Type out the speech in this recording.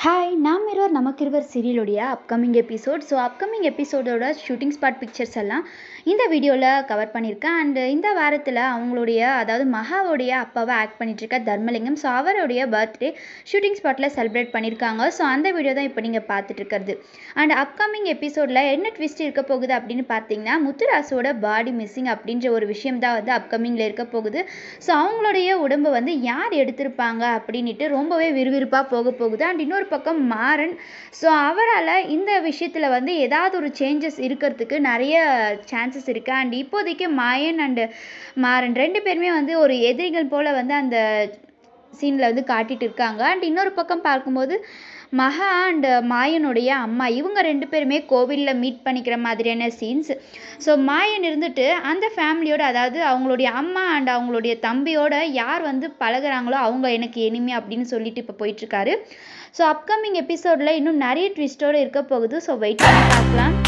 hi நாம் இருவர் நமக்கு இருவர் சீரியலுடைய அப்கமிங் எபிசோட் ஸோ அப்கமிங் எபிசோடோட ஷூட்டிங் ஸ்பாட் பிக்சர்ஸ் எல்லாம் இந்த வீடியோவில் கவர் பண்ணியிருக்கேன் அண்ட் இந்த வாரத்தில் அவங்களுடைய அதாவது மகாவுடைய அப்பாவை ஆக்ட் பண்ணிட்டுருக்க தர்மலிங்கம் ஸோ அவருடைய பர்த்டே ஷூட்டிங் ஸ்பாட்டில் செலிப்ரேட் பண்ணியிருக்காங்க ஸோ அந்த வீடியோ தான் இப்போ நீங்கள் பார்த்துட்டு இருக்கிறது அண்ட் அப்கமிங் எபிசோடில் என்ன ட்விஸ்ட் இருக்க போகுது அப்படின்னு பார்த்தீங்கன்னா முத்துராசோட பாடி மிஸ்ஸிங் அப்படின்ற ஒரு விஷயம் தான் வந்து அப்கமிங்கில் இருக்க போகுது ஸோ அவங்களுடைய உடம்பை வந்து யார் எடுத்திருப்பாங்க அப்படின்ட்டு ரொம்பவே விறுவிறுப்பாக போக போகுது அண்ட் இன்னொரு பக்கம் மாறன் ஸோ அவரால் இந்த விஷயத்தில் வந்து ஏதாவது ஒரு சேஞ்சஸ் இருக்கிறதுக்கு நிறைய சான்சஸ் இருக்குது அண்ட் இப்போதைக்கு மாயன் அண்டு மாறன் ரெண்டு பேருமே வந்து ஒரு எதிரிகள் போல் வந்து அந்த சீனில் வந்து காட்டிட்டு இருக்காங்க அண்ட் இன்னொரு பக்கம் பார்க்கும்போது மகா அண்ட் மாயனுடைய அம்மா இவங்க ரெண்டு பேருமே கோவிலில் மீட் பண்ணிக்கிற மாதிரியான சீன்ஸ் ஸோ மாயன் இருந்துட்டு அந்த ஃபேமிலியோட அதாவது அவங்களுடைய அம்மா அண்ட் அவங்களுடைய தம்பியோட யார் வந்து பழகுறாங்களோ அவங்க எனக்கு எனிமே அப்படின்னு சொல்லிட்டு இப்போ போயிட்டுருக்காரு ஸோ அப்கமிங் எபிசோடில் இன்னும் நிறைய ட்விஸ்டோடு இருக்க போகுது ஸோ வெயிட் பண்ணி பார்க்கலாம்